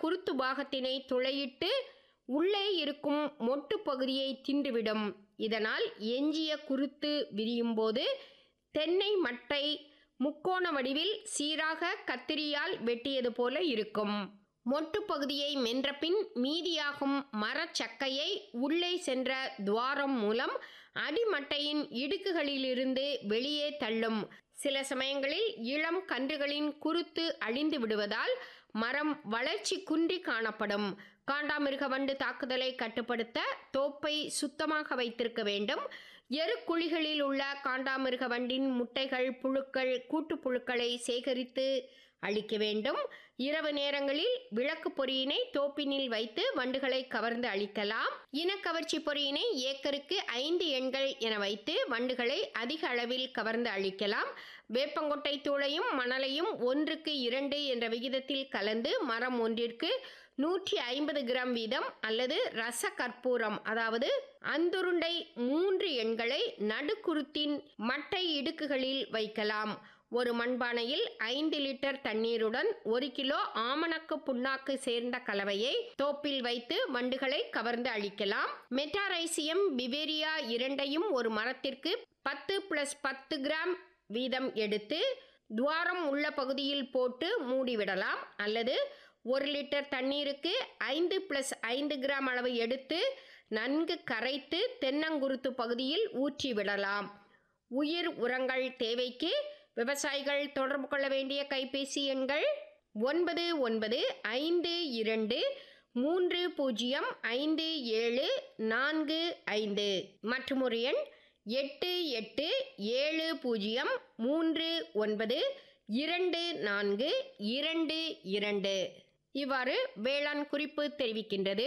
குருத்து பாகத்தினை துளையிட்டு உள்ளே இருக்கும் மொட்டு பகுதியை தின்றுவிடும் இதனால் எஞ்சிய குருத்து விரியும் போது தென்னை மட்டை முக்கோண வடிவில் சீராக கத்திரியால் வெட்டியது போல இருக்கும் மொட்டு பகுதியை மென்றபின் மீதியாகும் மரச்சக்கையை உள்ளே சென்ற துவாரம் மூலம் அடிமட்டையின் இடுக்குகளிலிருந்து வெளியே தள்ளும் சில சமயங்களில் இளம் கன்றுகளின் குருத்து அழிந்து விடுவதால் மரம் வளர்ச்சி குன்றி காணப்படும் காண்டாமிருக வண்டு தாக்குதலை கட்டுப்படுத்த தோப்பை சுத்தமாக வைத்திருக்க வேண்டும் எருக்குழிகளில் உள்ள காண்டாமிருக வண்டின் முட்டைகள் புழுக்கள் கூட்டுப்புழுக்களை சேகரித்து அழிக்க வேண்டும் இரவு நேரங்களில் விளக்கு பொறியினை தோப்பினில் வைத்து வண்டுகளை கவர்ந்து அழிக்கலாம் இனக்கவர்ச்சி பொறியினை ஏக்கருக்கு ஐந்து எண்கள் என வைத்து வண்டுகளை அதிக அளவில் கவர்ந்து அழிக்கலாம் வேப்பங்கொட்டை தூளையும் மணலையும் ஒன்றுக்கு இரண்டு என்ற விகிதத்தில் கலந்து மரம் ஒன்றிற்கு நூற்றி ஐம்பது கிராம் வீதம் அல்லது ரச கற்பூரம் அதாவது அந்துருண்டை மூன்று எண்களை நடுக்குருத்தின் மட்டை இடுக்குகளில் வைக்கலாம் ஒரு மண்பானையில் ஐந்து லிட்டர் தண்ணீருடன் ஒரு கிலோ ஆமணக்கு புண்ணாக்கு சேர்ந்த கலவையை தோப்பில் வைத்து வண்டுகளை கவர்ந்து அழிக்கலாம் மெட்டாரைசியம் பிவேரியா இரண்டையும் ஒரு மரத்திற்கு பத்து பிளஸ் பத்து கிராம் வீதம் எடுத்து துவாரம் உள்ள பகுதியில் போட்டு மூடிவிடலாம் அல்லது ஒரு லிட்டர் தண்ணீருக்கு ஐந்து பிளஸ் ஐந்து கிராம் அளவு எடுத்து நன்கு கரைத்து தென்னங்குருத்து பகுதியில் ஊற்றி விடலாம் உயிர் உரங்கள் தேவைக்கு விவசாயிகள் தொடர்பு கொள்ள வேண்டிய கைபேசி எண்கள் ஒன்பது ஒன்பது ஐந்து இரண்டு மூன்று பூஜ்ஜியம் ஐந்து ஏழு நான்கு ஐந்து மற்றும் ஒரு எண் எட்டு எட்டு ஏழு பூஜ்ஜியம் மூன்று ஒன்பது இரண்டு நான்கு இரண்டு இரண்டு இவ்வாறு வேளாண் குறிப்பு தெரிவிக்கின்றது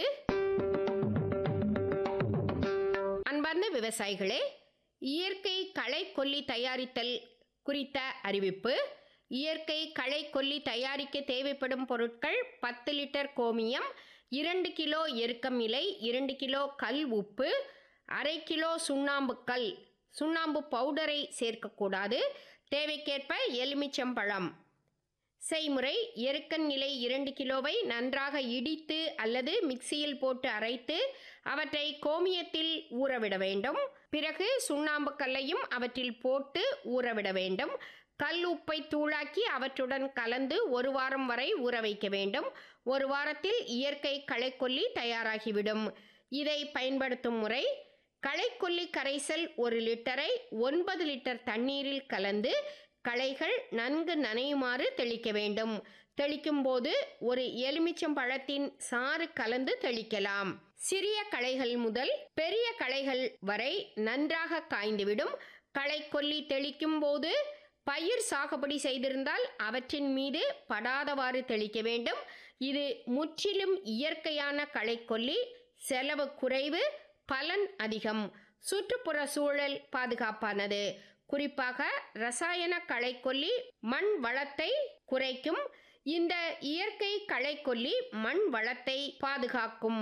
அன்பார்ந்த விவசாயிகளே இயற்கை களை கொல்லி தயாரித்தல் குறித்த அறிவிப்பு இயற்கை களை கொல்லி தயாரிக்க தேவைப்படும் பொருட்கள் பத்து லிட்டர் கோமியம் இரண்டு கிலோ எருக்கம் இலை இரண்டு கிலோ கல் உப்பு அரை கிலோ சுண்ணாம்பு கல் சுண்ணாம்பு பவுடரை சேர்க்கக்கூடாது தேவைக்கேற்ப எலுமிச்சம்பழம் செய்முறை எருக்கன் நிலை இரண்டு கிலோவை நன்றாக இடித்து அல்லது மிக்சியில் போட்டு அரைத்து அவற்றை கோமியத்தில் ஊறவிட வேண்டும் பிறகு சுண்ணாம்பு கல்லையும் அவற்றில் போட்டு ஊறவிட வேண்டும் கல் உப்பை தூளாக்கி அவற்றுடன் கலந்து ஒரு வாரம் வரை ஊற வைக்க வேண்டும் ஒரு வாரத்தில் இயற்கை களைக்கொல்லி தயாராகிவிடும் இதை பயன்படுத்தும் முறை களைக்கொல்லி கரைசல் ஒரு லிட்டரை ஒன்பது லிட்டர் தண்ணீரில் கலந்து களைகள் நன்கு நனையுமாறு தெளிக்க வேண்டும் தெளிக்கும் போது ஒரு எலுமிச்சம் பழத்தின் சாறு கலந்து தெளிக்கலாம் சிறிய களைகள் முதல் பெரிய களைகள் வரை நன்றாக காய்ந்துவிடும் களை கொல்லி தெளிக்கும் போது பயிர் சாகுபடி செய்திருந்தால் அவற்றின் மீது படாதவாறு தெளிக்க வேண்டும் இது முற்றிலும் இயற்கையான களைக்கொல்லி செலவு குறைவு பலன் அதிகம் சுற்றுப்புற சூழல் பாதுகாப்பானது குறிப்பாக ரசாயன களைக்கொல்லி மண் வளத்தை குறைக்கும் இந்த இயற்கை களைக்கொல்லி மண் வளத்தை பாதுகாக்கும்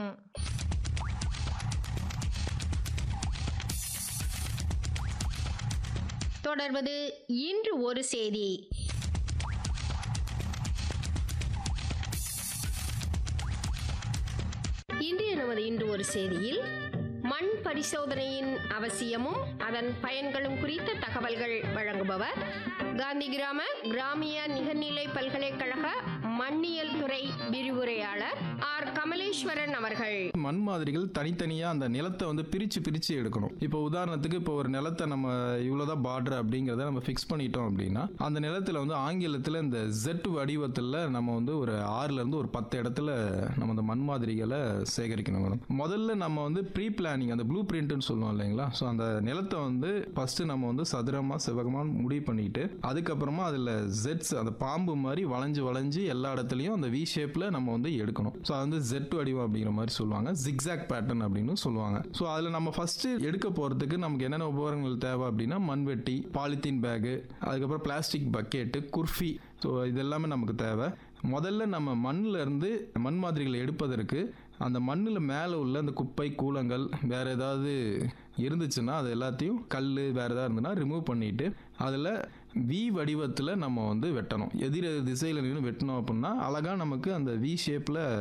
தொடர்வது இன்று ஒரு செய்தி இன்றைய நமது இன்று ஒரு செய்தியில் மண் பரிசோதனையின் அவசியமும் அதன் பயன்களும் குறித்த தகவல்கள் வழங்குபவர் காந்தி கிராம கிராமிய நிகர்நிலை பல்கலைக்கழக மண்ணியல் துறை விரிவுரையாளர் ஆர் கமலேஸ்வரன் அவர்கள் மண் மாதிரிகள் தனித்தனியா அந்த நிலத்தை வந்து பிரிச்சு பிரிச்சு எடுக்கணும் இப்போ உதாரணத்துக்கு இப்போ ஒரு நிலத்தை நம்ம இவ்வளவுதான் பார்டர் அப்படிங்கிறத நம்ம ஃபிக்ஸ் பண்ணிட்டோம் அப்படின்னா அந்த நிலத்துல வந்து ஆங்கிலத்தில் இந்த ஜெட் வடிவத்தில் நம்ம வந்து ஒரு ஆறுல இருந்து ஒரு பத்து இடத்துல நம்ம அந்த மண் மாதிரிகளை சேகரிக்கணும் மேடம் முதல்ல நம்ம வந்து ப்ரீ பிளானிங் அந்த ப்ளூ பிரிண்ட்னு சொல்லுவோம் இல்லைங்களா ஸோ அந்த நிலத்தை வந்து ஃபர்ஸ்ட் நம்ம வந்து சதுரமா செவ்வகமா முடிவு பண்ணிட்டு அதுக்கப்புறமா அதில் ஜெட்ஸ் அந்த பாம்பு மாதிரி வளைஞ்சு வளைஞ்சு எல்லா இடத்துலையும் அந்த வி ஷேப்பில் நம்ம வந்து எடுக்கணும் ஸோ அது வந்து ஜெட் வடிவம் அப்படிங்கிற மாதிரி சொல்லுவாங்க ஜிக்ஸாக் பேட்டர்ன் அப்படின்னு சொல்லுவாங்க ஸோ அதில் நம்ம ஃபர்ஸ்ட் எடுக்க போகிறதுக்கு நமக்கு என்னென்ன உபகரணங்கள் தேவை அப்படின்னா மண்வெட்டி பாலித்தீன் பேகு அதுக்கப்புறம் பிளாஸ்டிக் பக்கெட்டு குர்ஃபி ஸோ இது எல்லாமே நமக்கு தேவை முதல்ல நம்ம மண்ணில் இருந்து மண் மாதிரிகளை எடுப்பதற்கு அந்த மண்ணில் மேலே உள்ள அந்த குப்பை கூலங்கள் வேறு ஏதாவது இருந்துச்சுன்னா அது எல்லாத்தையும் கல் வேறு ஏதாவது இருந்ததுன்னா ரிமூவ் பண்ணிவிட்டு அதில் வி வடிவத்தில் நம்ம வந்து வெட்டணும் எதிர் திசையில் நின்று வெட்டினோம் அப்படின்னா அழகாக நமக்கு அந்த வி ஷேப்பில்